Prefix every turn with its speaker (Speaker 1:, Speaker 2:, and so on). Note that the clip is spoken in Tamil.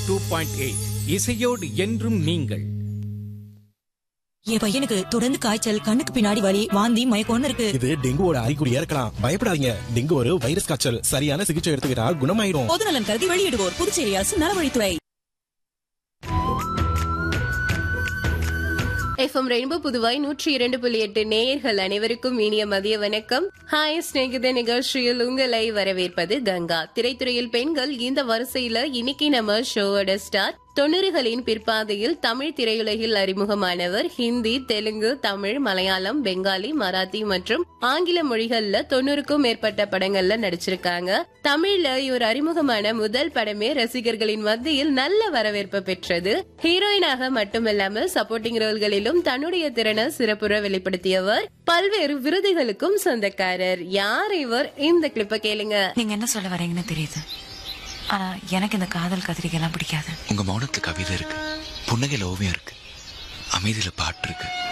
Speaker 1: டூ பாயிண்ட் எயிட் இசையோடு என்றும் நீங்கள்
Speaker 2: என் பையனுக்கு தொடர்ந்து காய்ச்சல் கண்ணுக்கு பின்னாடி வலி வாந்தி மயக்கம்னு இருக்கு
Speaker 3: இது டெங்குவோட அறிகுறியா இருக்கலாம் பயப்படாதீங்க டெங்கு ஒரு வைரஸ் காய்ச்சல் சரியான சிகிச்சை எடுத்துக்கிட்டா குணமாயிடும்
Speaker 2: பொது நலன் கருதி வெளியிடுவோர் புதுச்சேரி அரசு நலவழித்துறை
Speaker 4: எஃப்எம் ரெயின்போ புதுவாய் நூற்றி இரண்டு புள்ளி எட்டு நேயர்கள் அனைவருக்கும் இனிய மதிய வணக்கம் ஹாய் ஸ்நேகித நிகழ்ச்சியில் உங்களை வரவேற்பது கங்கா திரைத்துறையில் பெண்கள் இந்த வரிசையில இன்னைக்கு நம்ம ஷோவோட ஸ்டார் தொண்ணூறுகளின் பிற்பாதையில் தமிழ் திரையுலகில் அறிமுகமானவர் ஹிந்தி தெலுங்கு தமிழ் மலையாளம் பெங்காலி மராத்தி மற்றும் ஆங்கில மொழிகள்ல தொண்ணூறுக்கும் மேற்பட்ட படங்கள்ல நடிச்சிருக்காங்க தமிழ்ல இவர் அறிமுகமான முதல் படமே ரசிகர்களின் மத்தியில் நல்ல வரவேற்பு பெற்றது ஹீரோயினாக மட்டுமல்லாமல் சப்போர்ட்டிங் ரோல்களிலும் தன்னுடைய திறனை சிறப்புற வெளிப்படுத்தியவர் பல்வேறு விருதுகளுக்கும் சொந்தக்காரர் யார் இவர் இந்த கிளிப்ப கேளுங்க
Speaker 5: நீங்க என்ன சொல்ல வரீங்கன்னு தெரியுது ஆனா எனக்கு இந்த காதல் கத்திரிக்கைலாம் பிடிக்காது
Speaker 6: உங்க மௌனத்துல கவிதை இருக்கு புன்னகையில ஓவியம் இருக்கு அமைதியில பாட்டு இருக்கு